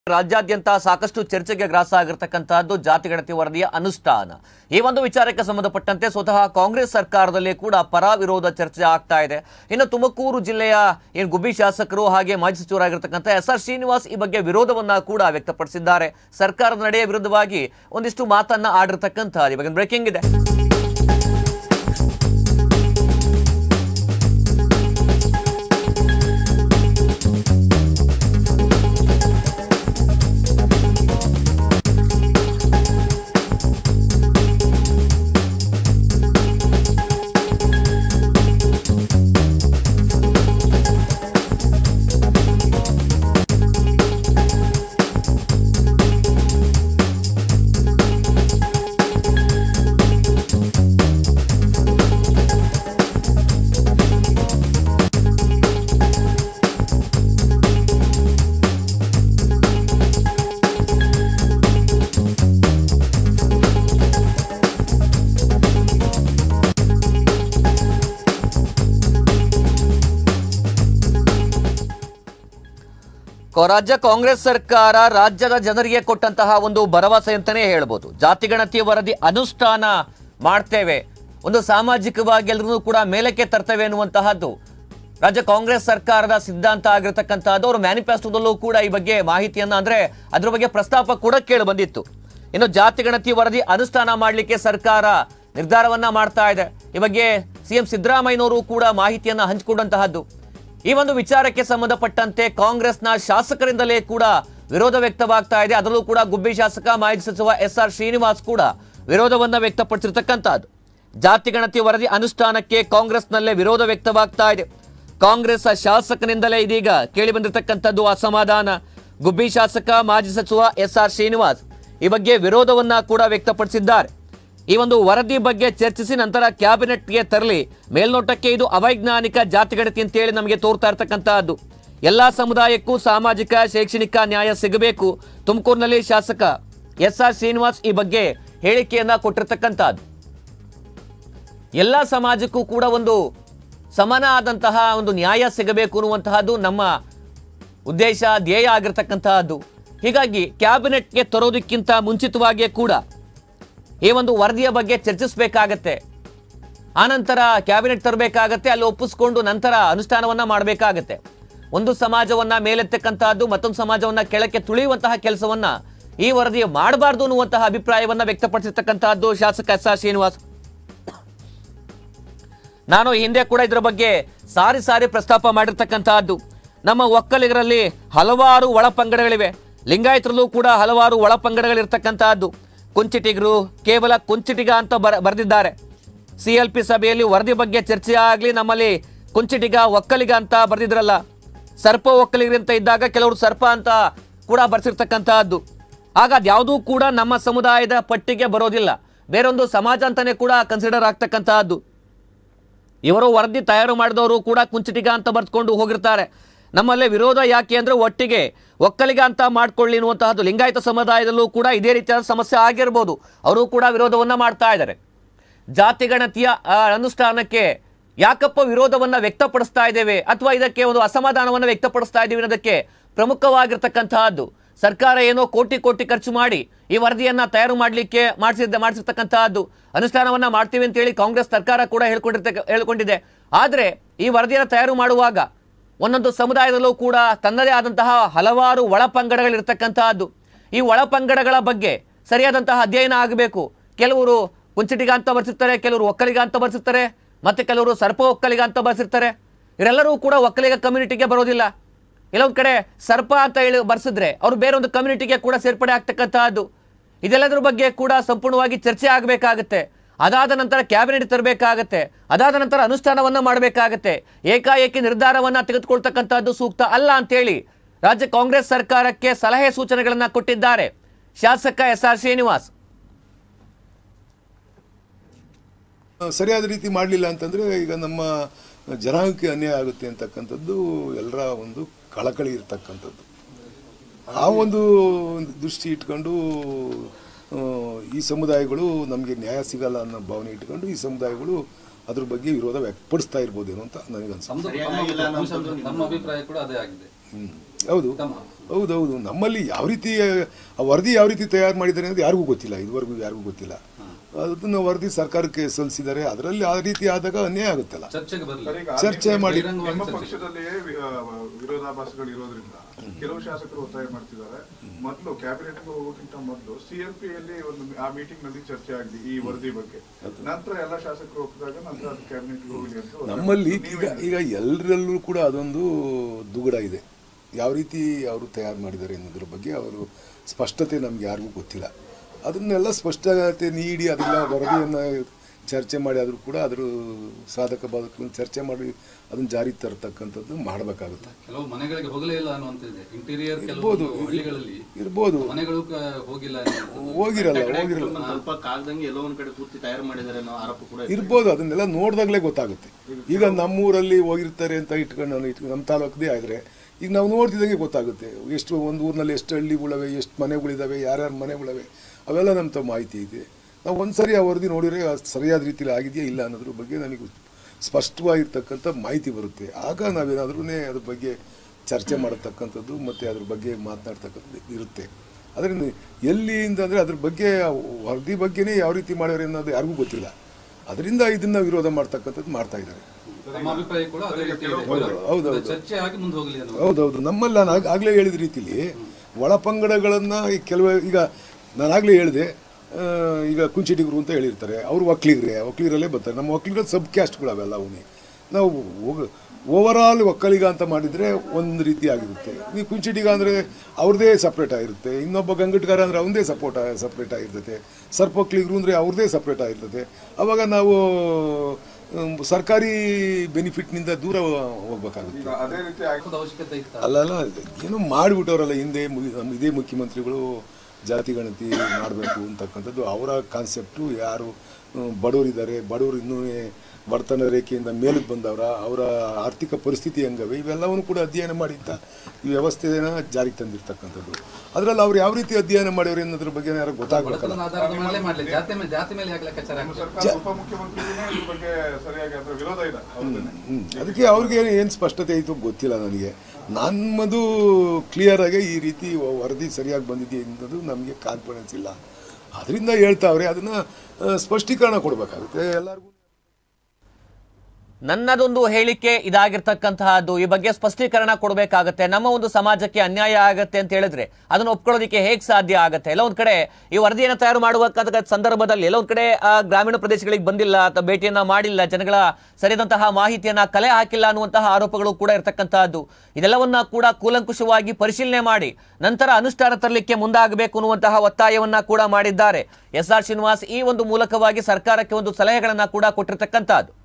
ರಾಜ್ಯಾದ್ಯಂತ ಸಾಕಷ್ಟು ಚರ್ಚೆಗೆ ಗ್ರಾಸ ಆಗಿರ್ತಕ್ಕಂತಹದ್ದು ಜಾತಿ ಗಣತಿ ವರದಿಯ ಅನುಷ್ಠಾನ ಈ ಒಂದು ವಿಚಾರಕ್ಕೆ ಸಂಬಂಧಪಟ್ಟಂತೆ ಸ್ವತಃ ಕಾಂಗ್ರೆಸ್ ಸರ್ಕಾರದಲ್ಲಿ ಕೂಡ ಪರ ವಿರೋಧ ಚರ್ಚೆ ಆಗ್ತಾ ಇದೆ ಇನ್ನು ತುಮಕೂರು ಜಿಲ್ಲೆಯ ಏನು ಗುಬ್ಬಿ ಶಾಸಕರು ಹಾಗೆ ಮಾಜಿ ಸಚಿವರಾಗಿರ್ತಕ್ಕಂಥ ಎಸ್ ಆರ್ ಶ್ರೀನಿವಾಸ್ ಈ ಬಗ್ಗೆ ವಿರೋಧವನ್ನ ಕೂಡ ವ್ಯಕ್ತಪಡಿಸಿದ್ದಾರೆ ಸರ್ಕಾರದ ನಡೆಯ ವಿರುದ್ಧವಾಗಿ ಒಂದಿಷ್ಟು ಮಾತನ್ನ ಆಡಿರ್ತಕ್ಕಂತಹ ಇವಾಗ ಬ್ರೇಕಿಂಗ್ ಇದೆ ಕೊ- ರಾಜ್ಯ ಕಾಂಗ್ರೆಸ್ ಸರ್ಕಾರ ರಾಜ್ಯದ ಜನರಿಗೆ ಕೊಟ್ಟಂತಹ ಒಂದು ಭರವಸೆ ಅಂತಾನೆ ಹೇಳ್ಬೋದು ಜಾತಿಗಣತಿ ವರದಿ ಅನುಷ್ಠಾನ ಮಾಡ್ತೇವೆ ಒಂದು ಸಾಮಾಜಿಕವಾಗಿ ಎಲ್ಲರೂ ಕೂಡ ಮೇಲಕ್ಕೆ ತರ್ತೇವೆ ಅನ್ನುವಂತಹದ್ದು ರಾಜ್ಯ ಕಾಂಗ್ರೆಸ್ ಸರ್ಕಾರದ ಸಿದ್ಧಾಂತ ಆಗಿರತಕ್ಕಂತಹದ್ದು ಅವರು ಮ್ಯಾನಿಫೆಸ್ಟೋದಲ್ಲೂ ಕೂಡ ಈ ಬಗ್ಗೆ ಮಾಹಿತಿಯನ್ನ ಅಂದ್ರೆ ಅದ್ರ ಬಗ್ಗೆ ಪ್ರಸ್ತಾಪ ಕೂಡ ಕೇಳಿ ಬಂದಿತ್ತು ಇನ್ನು ಜಾತಿಗಣತಿ ವರದಿ ಅನುಷ್ಠಾನ ಮಾಡಲಿಕ್ಕೆ ಸರ್ಕಾರ ನಿರ್ಧಾರವನ್ನ ಮಾಡ್ತಾ ಇದೆ ಈ ಬಗ್ಗೆ ಸಿಎಂ ಸಿದ್ದರಾಮಯ್ಯನವರು ಕೂಡ ಮಾಹಿತಿಯನ್ನ ಹಂಚಿಕೊಂಡಂತಹದ್ದು ಈ ಒಂದು ವಿಚಾರಕ್ಕೆ ಸಂಬಂಧಪಟ್ಟಂತೆ ಕಾಂಗ್ರೆಸ್ನ ಶಾಸಕರಿಂದಲೇ ಕೂಡ ವಿರೋಧ ವ್ಯಕ್ತವಾಗ್ತಾ ಇದೆ ಅದರಲ್ಲೂ ಕೂಡ ಗುಬ್ಬಿ ಶಾಸಕ ಮಾಜಿ ಸಚಿವ ಎಸ್ ಆರ್ ಶ್ರೀನಿವಾಸ್ ಕೂಡ ವಿರೋಧವನ್ನ ವ್ಯಕ್ತಪಡಿಸಿರ್ತಕ್ಕಂಥದ್ದು ಜಾತಿ ಗಣತಿ ವರದಿ ಅನುಷ್ಠಾನಕ್ಕೆ ಕಾಂಗ್ರೆಸ್ನಲ್ಲೇ ವಿರೋಧ ವ್ಯಕ್ತವಾಗ್ತಾ ಇದೆ ಕಾಂಗ್ರೆಸ್ ಶಾಸಕನಿಂದಲೇ ಇದೀಗ ಕೇಳಿ ಬಂದಿರತಕ್ಕಂಥದ್ದು ಅಸಮಾಧಾನ ಗುಬ್ಬಿ ಶಾಸಕ ಮಾಜಿ ಸಚಿವ ಎಸ್ ಆರ್ ಶ್ರೀನಿವಾಸ್ ಈ ಬಗ್ಗೆ ವಿರೋಧವನ್ನ ಕೂಡ ವ್ಯಕ್ತಪಡಿಸಿದ್ದಾರೆ ಈ ಒಂದು ವರದಿ ಬಗ್ಗೆ ಚರ್ಚಿಸಿ ನಂತರ ಕ್ಯಾಬಿನೆಟ್ಗೆ ತರಲಿ ಮೇಲ್ನೋಟಕ್ಕೆ ಇದು ಅವೈಜ್ಞಾನಿಕ ಜಾತಿಗಣತಿ ಅಂತೇಳಿ ನಮಗೆ ತೋರ್ತಾ ಇರ್ತಕ್ಕಂತಹದ್ದು ಎಲ್ಲಾ ಸಮುದಾಯಕ್ಕೂ ಸಾಮಾಜಿಕ ಶೈಕ್ಷಣಿಕ ನ್ಯಾಯ ಸಿಗಬೇಕು ತುಮಕೂರಿನಲ್ಲಿ ಶಾಸಕ ಎಸ್ ಆರ್ ಶ್ರೀನಿವಾಸ್ ಈ ಬಗ್ಗೆ ಹೇಳಿಕೆಯನ್ನ ಕೊಟ್ಟಿರ್ತಕ್ಕಂಥದ್ದು ಎಲ್ಲ ಸಮಾಜಕ್ಕೂ ಕೂಡ ಒಂದು ಸಮಾನ ಆದಂತಹ ಒಂದು ನ್ಯಾಯ ಸಿಗಬೇಕು ಅನ್ನುವಂತಹದ್ದು ನಮ್ಮ ಉದ್ದೇಶ ಧ್ಯೇಯ ಆಗಿರ್ತಕ್ಕಂತಹದ್ದು ಹೀಗಾಗಿ ಕ್ಯಾಬಿನೆಟ್ಗೆ ತರೋದಕ್ಕಿಂತ ಮುಂಚಿತವಾಗಿಯೇ ಕೂಡ ಈ ಒಂದು ವರದಿಯ ಬಗ್ಗೆ ಚರ್ಚಿಸಬೇಕಾಗತ್ತೆ ಆನಂತರ ಕ್ಯಾಬಿನೆಟ್ ತರಬೇಕಾಗತ್ತೆ ಅಲ್ಲಿ ಒಪ್ಪಿಸ್ಕೊಂಡು ನಂತರ ಅನುಷ್ಠಾನವನ್ನ ಮಾಡಬೇಕಾಗತ್ತೆ ಒಂದು ಸಮಾಜವನ್ನ ಮೇಲೆತ್ತಕ್ಕಂತಹದ್ದು ಮತ್ತೊಂದು ಸಮಾಜವನ್ನ ಕೆಳಕ್ಕೆ ತುಳಿಯುವಂತಹ ಕೆಲಸವನ್ನ ಈ ವರದಿ ಮಾಡಬಾರ್ದು ಅನ್ನುವಂತಹ ಅಭಿಪ್ರಾಯವನ್ನ ವ್ಯಕ್ತಪಡಿಸಿರ್ತಕ್ಕಂತಹದ್ದು ಶಾಸಕ ಎಸ್ ಆರ್ ಶ್ರೀನಿವಾಸ್ ನಾನು ಹಿಂದೆ ಕೂಡ ಇದರ ಬಗ್ಗೆ ಸಾರಿ ಸಾರಿ ಪ್ರಸ್ತಾಪ ಮಾಡಿರ್ತಕ್ಕಂತಹದ್ದು ನಮ್ಮ ಒಕ್ಕಲಿಗರಲ್ಲಿ ಹಲವಾರು ಒಳಪಂಗಡಗಳಿವೆ ಲಿಂಗಾಯತರಲ್ಲೂ ಕೂಡ ಹಲವಾರು ಒಳಪಂಗಡಗಳಿರ್ತಕ್ಕಂತಹದ್ದು ಕುಂಚಿಟಿಗರು ಕೇವಲ ಕುಂಚಿಟಿಗ ಅಂತ ಬರ ಬರೆದಿದ್ದಾರೆ ಸಿ ಎಲ್ ಪಿ ಸಭೆಯಲ್ಲಿ ವರದಿ ಬಗ್ಗೆ ಚರ್ಚೆ ಆಗಲಿ ನಮ್ಮಲ್ಲಿ ಕುಂಚಿಟಿಗ ಒಕ್ಕಲಿಗ ಅಂತ ಬರೆದಿದ್ರಲ್ಲ ಸರ್ಪ ಒಕ್ಕಲಿಗರು ಅಂತ ಇದ್ದಾಗ ಕೆಲವರು ಸರ್ಪ ಅಂತ ಕೂಡ ಬರ್ಸಿರ್ತಕ್ಕಂತಹದ್ದು ಆಗ ಅದ್ಯಾವುದೂ ಕೂಡ ನಮ್ಮ ಸಮುದಾಯದ ಪಟ್ಟಿಗೆ ಬರೋದಿಲ್ಲ ಬೇರೊಂದು ಸಮಾಜ ಅಂತಾನೆ ಕೂಡ ಕನ್ಸಿಡರ್ ಆಗ್ತಕ್ಕಂತಹದ್ದು ಇವರು ವರದಿ ತಯಾರು ಮಾಡಿದವರು ಕೂಡ ಕುಂಚಿಟಿಗ ಅಂತ ಬರ್ತ್ಕೊಂಡು ಹೋಗಿರ್ತಾರೆ ನಮ್ಮಲ್ಲೇ ವಿರೋಧ ಯಾಕೆ ಅಂದ್ರೆ ಒಟ್ಟಿಗೆ ಒಕ್ಕಲಿಗ ಅಂತ ಮಾಡ್ಕೊಳ್ಳಿ ಅನ್ನುವಂತಹದ್ದು ಲಿಂಗಾಯತ ಸಮುದಾಯದಲ್ಲೂ ಕೂಡ ಇದೇ ರೀತಿಯಾದ ಸಮಸ್ಯೆ ಆಗಿರ್ಬೋದು ಅವರು ಕೂಡ ವಿರೋಧವನ್ನ ಮಾಡ್ತಾ ಇದ್ದಾರೆ ಜಾತಿ ಗಣತಿಯ ಆ, ಅನುಷ್ಠಾನಕ್ಕೆ ಯಾಕಪ್ಪ ವಿರೋಧವನ್ನ ವ್ಯಕ್ತಪಡಿಸ್ತಾ ಇದ್ದೇವೆ ಅಥವಾ ಇದಕ್ಕೆ ಒಂದು ಅಸಮಾಧಾನವನ್ನ ವ್ಯಕ್ತಪಡಿಸ್ತಾ ಇದ್ದೀವಿ ಅನ್ನೋದಕ್ಕೆ ಪ್ರಮುಖವಾಗಿರ್ತಕ್ಕಂತಹದ್ದು ಸರ್ಕಾರ ಏನೋ ಕೋಟಿ ಕೋಟಿ ಖರ್ಚು ಮಾಡಿ ಈ ವರದಿಯನ್ನ ತಯಾರು ಮಾಡಲಿಕ್ಕೆ ಮಾಡಿಸಿದ್ದ ಮಾಡಿಸಿರ್ತಕ್ಕಂತಹದ್ದು ಅನುಷ್ಠಾನವನ್ನ ಮಾಡ್ತೀವಿ ಅಂತೇಳಿ ಕಾಂಗ್ರೆಸ್ ಸರ್ಕಾರ ಕೂಡ ಹೇಳ್ಕೊಂಡಿರ್ತಕ್ಕ ಹೇಳ್ಕೊಂಡಿದೆ ಆದರೆ ಈ ವರದಿಯನ್ನು ತಯಾರು ಮಾಡುವಾಗ ಒಂದೊಂದು ಸಮುದಾಯದಲ್ಲೂ ಕೂಡ ತನ್ನದೇ ಆದಂತಹ ಹಲವಾರು ಒಳಪಂಗಡಗಳಿರ್ತಕ್ಕಂತಹದ್ದು ಈ ಒಳಪಂಗಡಗಳ ಬಗ್ಗೆ ಸರಿಯಾದಂತಹ ಅಧ್ಯಯನ ಆಗಬೇಕು ಕೆಲವರು ಕುಂಚಿಟಿಗ ಅಂತ ಬರ್ಸಿರ್ತಾರೆ ಕೆಲವರು ಒಕ್ಕಲಿಗ ಅಂತ ಬರ್ಸಿರ್ತಾರೆ ಮತ್ತೆ ಕೆಲವರು ಸರ್ಪ ಒಕ್ಕಲಿಗ ಅಂತ ಬರ್ಸಿರ್ತಾರೆ ಇವರೆಲ್ಲರೂ ಕೂಡ ಒಕ್ಕಲಿಗ ಕಮ್ಯುನಿಟಿಗೆ ಬರೋದಿಲ್ಲ ಕೆಲವೊಂದು ಕಡೆ ಸರ್ಪ ಅಂತ ಹೇಳಿ ಬರ್ಸಿದ್ರೆ ಅವರು ಬೇರೊಂದು ಕಮ್ಯುನಿಟಿಗೆ ಕೂಡ ಸೇರ್ಪಡೆ ಆಗ್ತಕ್ಕಂತಹದ್ದು ಇದೆಲ್ಲದರ ಬಗ್ಗೆ ಕೂಡ ಸಂಪೂರ್ಣವಾಗಿ ಚರ್ಚೆ ಆಗಬೇಕಾಗತ್ತೆ ಅದಾದ ನಂತರ ಕ್ಯಾಬಿನೆಟ್ ತರಬೇಕಾಗತ್ತೆ ಅದಾದ ನಂತರ ಅನುಷ್ಠಾನವನ್ನ ಮಾಡಬೇಕಾಗತ್ತೆ ಏಕಾಏಕಿ ನಿರ್ಧಾರವನ್ನ ತೆಗೆದುಕೊಳ್ತಕ್ಕಂತಹದ್ದು ಸೂಕ್ತ ಅಲ್ಲ ಅಂತೇಳಿ ರಾಜ್ಯ ಕಾಂಗ್ರೆಸ್ ಸರ್ಕಾರಕ್ಕೆ ಸಲಹೆ ಸೂಚನೆಗಳನ್ನ ಕೊಟ್ಟಿದ್ದಾರೆ ಶಾಸಕ ಎಸ್ ಆರ್ ಶ್ರೀನಿವಾಸ್ ಸರಿಯಾದ ರೀತಿ ಮಾಡಲಿಲ್ಲ ಅಂತಂದ್ರೆ ಈಗ ನಮ್ಮ ಜನಾಂಗಕ್ಕೆ ಅನ್ಯಾಯ ಆಗುತ್ತೆ ಅಂತಕ್ಕಂಥದ್ದು ಎಲ್ಲರ ಒಂದು ಕಳಕಳಿ ಇರ್ತಕ್ಕಂಥದ್ದು ಆ ಒಂದು ದೃಷ್ಟಿ ಇಟ್ಕೊಂಡು ಆ, ಈ ಸಮುದಾಯಗಳು ನಮಗೆ ನ್ಯಾಯ ಸಿಗಲ್ಲ ಅನ್ನೋ ಭಾವನೆ ಇಟ್ಕೊಂಡು ಈ ಸಮುದಾಯಗಳು ಅದ್ರ ಬಗ್ಗೆ ವಿರೋಧ ವ್ಯಕ್ತಪಡಿಸ್ತಾ ಇರ್ಬೋದೇನೋ ಅಂತ ನನಗನ್ಸುತ್ತೆ ನಮ್ದು ನಮ್ಮ- ನಮ್ಮ ಅಭಿಪ್ರಾಯ ಕೂಡ ಅದೇ ಆಗಿದೆ ಹ್ಮ್. ಹೌದು ಹೌದೌದು ನಮ್ಮಲ್ಲಿ ಯಾವ ರೀತಿ ಆ ವರದಿ ಯಾವ ರೀತಿ ತಯಾರು ಮಾಡಿದ್ದಾರೆ ಅಂತ ಯಾರಿಗೂ ಗೊತ್ತಿಲ್ಲ ಇದುವರೆಗೂ ಯಾರಿಗೂ ಗೊತ್ತಿಲ್ಲ ಅದನ್ನ ವರದಿ ಸರ್ಕಾರಕ್ಕೆ ಸಲ್ಲಿಸಿದ್ದಾರೆ ಅದರಲ್ಲಿ ಆ ರೀತಿ ಆದಾಗ ಅನ್ಯಾಯ ಆಗುತ್ತಲ್ಲ ಚರ್ಚೆಗೆ ಬರಲಿ ಸರ್, ಈಗ ಚರ್ಚೆ ಮಾಡಿ ಬಹಿರಂಗವಾಗಿ ನಿಮ್ಮ ಚರ್ಚೆ. ಪಕ್ಷದಲ್ಲಿಯೇ ವಿ- ಆ, ವಿರೋಧಾಭಾಸಗಳು ಇರೋದ್ರಿಂದ ಕೆಲವು ಶಾಸಕರು ಒತ್ತಾಯ ಮಾಡ್ತಿದ್ದಾರೆ ಮೊದಲು ಕ್ಯಾಬಿನೆಟ್ ಹೋಗೋಕ್ಕಿಂತ ಮೊದಲು ಸಿಎಲ್ಪಿ ಯಲ್ಲಿ ಒಂದು ಆ ಮೀಟಿಂಗ್ ನಲ್ಲಿ ಚರ್ಚೆ ಆಗಲಿ ಈ ವರದಿ ಬಗ್ಗೆ ನಂತರ ಎಲ್ಲ ಶಾಸಕರು ಒಪ್ಪಿದಾಗ ನಂತರ ಅದು ಕ್ಯಾಬಿನೆಟ್ ಹೋಗಲಿ ಅಂತ ಒತ್ತಾಯ ನಮ್ಮಲ್ಲಿ ಈಗ ನೀವೇನು? ಈಗ ಎಲ್ಲರಲ್ಲೂ ಕೂಡ ಅದೊಂದು ದುಗುಡ ಇದೆ ಯಾವ ರೀತಿ ಅವರು ತಯಾರು ಮಾಡಿದ್ದಾರೆ ಅನ್ನೋದ್ರ ಬಗ್ಗೆ ಅವರು ಸ್ಪಷ್ಟತೆ ನಮ್ಗೆ ಯಾರಿಗೂ ಗೊತ್ತಿಲ್ಲ ಅದನ್ನೆಲ್ಲ ಸ್ಪಷ್ಟತೆ ನೀಡಿ ಅದೆಲ್ಲ ವರದಿಯನ್ನು ಚರ್ಚೆ ಮಾಡಿ ಆದರೂ ಕೂಡ ಅದ್ರ ಸಾಧಕ ಬಾಧಕಗಳನ್ನು ಚರ್ಚೆ ಮಾಡಿ ಅದನ್ನು ಜಾರಿಗೆ ತರತಕ್ಕಂಥದ್ದು ಮಾಡಬೇಕಾಗುತ್ತೆ ಕೆಲವು ಮನೆಗಳಿಗೆ ಹೋಗಲೇ ಇಲ್ಲ ಅನ್ನುವಂತಿದೆ ಇಂಟೀರಿಯರ್ ಇರ್ಬೋದು. ಕೆಲವು ಹಳ್ಳಿಗಳಲ್ಲಿ ಇರ್ಬೋದು ಮನೆಗಳು ಕ- ಹೋಗಿಲ್ಲ ಅನ್ನುವಂಥದ್ದು. ಹೋಗಿರಲ್ಲ ಹೋಗಿರಲ್ಲ ತಲುಪಕ್ ಆಗ್ದಂಗೆ ಎಲ್ಲೋ ಒಂದ್ ಕಡೆ ಪೂರ್ತಿ ತಯಾರು ಮಾಡಿದ್ದಾರೆ ಅನ್ನೋ ಆರೋಪ ಕೂಡ ಇದೆ. ಇರ್ಬೋದು ಅದನ್ನೆಲ್ಲ ನೋಡಿದಾಗಲೇ ಗೊತ್ತಾಗುತ್ತೆ ಈಗ ನಮ್ಮೂರಲ್ಲಿ ಹೋಗಿರ್ತಾರೆ ಅಂತ ಇಟ್ಕೊಂಡು ನಾನು ಇಟ್ಕೊಂಡು ನಮ್ಮ ತಾಲೂಕದೇ ಆದರೆ ಈಗ ನಾವು ನೋಡ್ತಿದ್ದಂಗೆ ಗೊತ್ತಾಗುತ್ತೆ ಎಷ್ಟು ಒಂದು ಊರಿನಲ್ಲಿ ಎಷ್ಟು ಹಳ್ಳಿಗಳಿವೆ ಎಷ್ಟು ಮನೆಗಳಿದ್ದಾವೆ ಯಾರ್ಯಾರ ಮನೆಗಳಿವೆ ಅವೆಲ್ಲ ನಮ್ಮ ತಮ್ಮ ಮಾಹಿತಿ ಇದೆ ನಾವು ಒಂದು ಸರಿ ಆ ವರದಿ ನೋಡಿದರೆ ಅದು ಸರಿಯಾದ ರೀತಿಯಲ್ಲಿ ಆಗಿದೆಯಾ ಇಲ್ಲ ಅನ್ನೋದ್ರ ಬಗ್ಗೆ ನಮಗೆ ಸ್ಪಷ್ಟವಾಗಿರ್ತಕ್ಕಂಥ ಮಾಹಿತಿ ಬರುತ್ತೆ ಆಗ ನಾವೇನಾದ್ರೂ ಅದ್ರ ಬಗ್ಗೆ ಚರ್ಚೆ ಮಾಡತಕ್ಕಂಥದ್ದು ಮತ್ತು ಅದ್ರ ಬಗ್ಗೆ ಮಾತನಾಡ್ತಕ್ಕಂಥದ್ದು ಇರುತ್ತೆ ಅದರಿಂದ ಎಲ್ಲಿಂದ ಅಂದರೆ ಅದ್ರ ಬಗ್ಗೆ ಆ ವರದಿ ಬಗ್ಗೆನೇ ಯಾವ ರೀತಿ ಮಾಡ್ಯಾರೆ ಅನ್ನೋದು ಯಾರಿಗೂ ಗೊತ್ತಿಲ್ಲ ಅದರಿಂದ ಇದನ್ನ ವಿರೋಧ ಮಾಡ್ತಕ್ಕಂಥದ್ದು ಮಾಡ್ತಾ ಇದ್ದಾರೆ ನಮ್ಮ ಅಭಿಪ್ರಾಯ ಕೂಡ ಅದೇ ರೀತಿ ಇದೆ ಹೌದು, ಅದು ಚರ್ಚೆ ಆಗಿ ಮುಂದೆ ಹೋಗಲಿ ಅನ್ನೋ ಹೌದೌದು ನಮ್ಮಲ್ಲಿ ನಾನು ಆಗ- ಆಗ್ಲೇ ಹೇಳಿದ ರೀತಿಲಿ ಒಳ ಪಂಗಡಗಳನ್ನು ಕೆಲವು ಈಗ ನಾನು ಆಗಲೇ ಹೇಳಿದೆ ಆ, ಈಗ ಕುಂಚಿಟಿಗರು ಅಂತ ಹೇಳಿರ್ತಾರೆ ಅವರು ಒಕ್ಕಲಿಗರೇ ಒಕ್ಕಲಿಗರಲ್ಲೇ ಬರ್ತಾರೆ ನಮ್ಮ ಒಕ್ಕಲಿಗರ ಸಬ್ ಕ್ಯಾಸ್ಟ್ಗಳು ಅವೆಲ್ಲ ಅವನೇ ನಾವು ಓವರಾಲ್ ಒಕ್ಕಲಿಗ ಅಂತ ಮಾಡಿದರೆ ಒಂದು ರೀತಿ ಆಗಿರುತ್ತೆ ನೀವು ಕುಂಚಿಟಿಗ ಅಂದರೆ ಅವ್ರದ್ದೇ ಸಪ್ರೇಟ್ ಆಗಿರುತ್ತೆ ಇನ್ನೊಬ್ಬ ಗಂಗಟ್ಗಾರ ಅಂದರೆ ಅವನದೇ ಸಪೋರ್ಟ್ ಸಪ್ರೇಟ್ ಆಗಿರ್ತದೆ ಸರ್ಪ ಒಕ್ಕಲಿಗರು ಅಂದರೆ ಅವ್ರದ್ದೇ ಸಪ್ರೇಟ್ ಆಗಿರ್ತದೆ ಅವಾಗ ನಾವು ಮ್, ಸರ್ಕಾರಿ ಬೆನಿಫಿಟ್ನಿಂದ ದೂರ ಹೋಗ್ಬೇಕಾಗುತ್ತೆ ಈಗ ಅದೇ ರೀತಿ ಆಗಿ ಹಾಕೋದು ಅವಶ್ಯಕತೆ ಇತ್ತ ಅಲ್ಲಲ್ಲ ಏನೋ ಮಾಡಿಬಿಟ್ಟವರಲ್ಲ ಹಿಂದೆ ಮು- ನಮ್ಮ ಇದೇ ಮುಖ್ಯಮಂತ್ರಿಗಳು ಜಾತಿ ಗಣತಿ ಮಾಡಬೇಕು ಅಂತಕ್ಕಂಥದ್ದು ಅವರ ಕಾನ್ಸೆಪ್ಟು ಯಾರು ಹ್ಮ್, ಬಡವರಿದ್ದಾರೆ ಬಡವರು ಇನ್ನೂ ಬಡತನ ರೇಖೆಯಿಂದ ಮೇಲಕ್ಕೆ ಬಂದವರ ಅವರ ಆರ್ಥಿಕ ಪರಿಸ್ಥಿತಿ ಹೆಂಗವೆ ಇವೆಲ್ಲವನ್ನು ಕೂಡ ಅಧ್ಯಯನ ಮಾಡಿದ್ದ ಈ ವ್ಯವಸ್ಥೆನ ಜಾರಿಗೆ ತಂದಿರ್ತಕ್ಕಂಥದ್ದು ಅದರಲ್ಲಿ ಅವ್ರು ಯಾವ ರೀತಿ ಅಧ್ಯಯನ ಮಾಡ್ಯವ್ರು ಅನ್ನೋದ್ರ ಬಗ್ಗೆ ಯಾರು ಗೊತ್ತಾಗಬೇಕಲ್ಲ ಬಡತನದ ಆಧಾರದ ಮೇಲೆ ಮಾಡ್ಲಿ ಜಾತಿ ಮೇಲೆ ಜಾತಿ ಮೇಲೆ ಯಾಕೆ ಲೆಕ್ಕಾಚಾರ ನಮ್ಮ ಹಾಕ್ತಾರೆ? ಸರ್ಕಾರ ಉಪಮುಖ್ಯಮಂತ್ರಿನೇ ಇದ್ರ ಬಗ್ಗೆ ಸರಿಯಾಗಿ ಅದರ ವಿರೋಧ ಇದೆ ಹೌದನೇ ಹ್ಮ್. ಅದಕ್ಕೆ ಅವ್ರಿಗೆ ಏನು ಸ್ಪಷ್ಟತೆ ಆಯಿತು ಗೊತ್ತಿಲ್ಲ ನನಗೆ ನಮ್ಮದು ಕ್ಲಿಯರ್ ಆಗಿ ಈ ರೀತಿ ವ- ವರದಿ ಸರಿಯಾಗಿ ಬಂದಿದೆ ಅನ್ನೋದು ನಮಗೆ ಕಾನ್ಫಿಡೆನ್ಸ್ ಇಲ್ಲ ಅದರಿಂದ ಹೇಳ್ತಾವ್ರೆ ಅದನ್ನ ಆ, ಸ್ಪಷ್ಟೀಕರಣ ಕೊಡಬೇಕಾಗುತ್ತೆ ಎಲ್ಲರಿಗೂ ನನ್ನದೊಂದು ಹೇಳಿಕೆ ಇದಾಗಿರ್ತಕ್ಕಂತಹದ್ದು ಈ ಬಗ್ಗೆ ಸ್ಪಷ್ಟೀಕರಣ ಕೊಡಬೇಕಾಗತ್ತೆ ನಮ್ಮ ಒಂದು ಸಮಾಜಕ್ಕೆ ಅನ್ಯಾಯ ಆಗತ್ತೆ ಅಂತ ಹೇಳಿದ್ರೆ ಅದನ್ನು ಒಪ್ಕೊಳ್ಳೋದಕ್ಕೆ ಹೇಗೆ ಸಾಧ್ಯ ಆಗತ್ತೆ ಎಲ್ಲ ಒಂದ್ ಕಡೆ ಈ ವರದಿಯನ್ನು ತಯಾರು ಮಾಡುವ ಸಂದರ್ಭದಲ್ಲಿ ಎಲ್ಲ ಒಂದ್ ಕಡೆ ಆ ಗ್ರಾಮೀಣ ಪ್ರದೇಶಗಳಿಗೆ ಬಂದಿಲ್ಲ ಅಥವಾ ಭೇಟಿಯನ್ನ ಮಾಡಿಲ್ಲ ಜನಗಳ ಸರಿಯಾದಂತಹ ಮಾಹಿತಿಯನ್ನ ಕಲೆ ಹಾಕಿಲ್ಲ ಅನ್ನುವಂತಹ ಆರೋಪಗಳು ಕೂಡ ಇರತಕ್ಕಂತಹದ್ದು ಇದೆಲ್ಲವನ್ನ ಕೂಡ ಕೂಲಂಕುಷವಾಗಿ ಪರಿಶೀಲನೆ ಮಾಡಿ ನಂತರ ಅನುಷ್ಠಾನ ತರಲಿಕ್ಕೆ ಮುಂದಾಗಬೇಕು ಅನ್ನುವಂತಹ ಒತ್ತಾಯವನ್ನ ಕೂಡ ಮಾಡಿದ್ದಾರೆ ಎಸ್ ಆರ್ ಶ್ರೀನಿವಾಸ್ ಈ ಒಂದು ಮೂಲಕವಾಗಿ ಸರ್ಕಾರಕ್ಕೆ ಒಂದು ಸಲಹೆಗಳನ್ನ ಕೂಡ ಕೊಟ್ಟಿರ್ತಕ್ಕಂತಹದ್ದು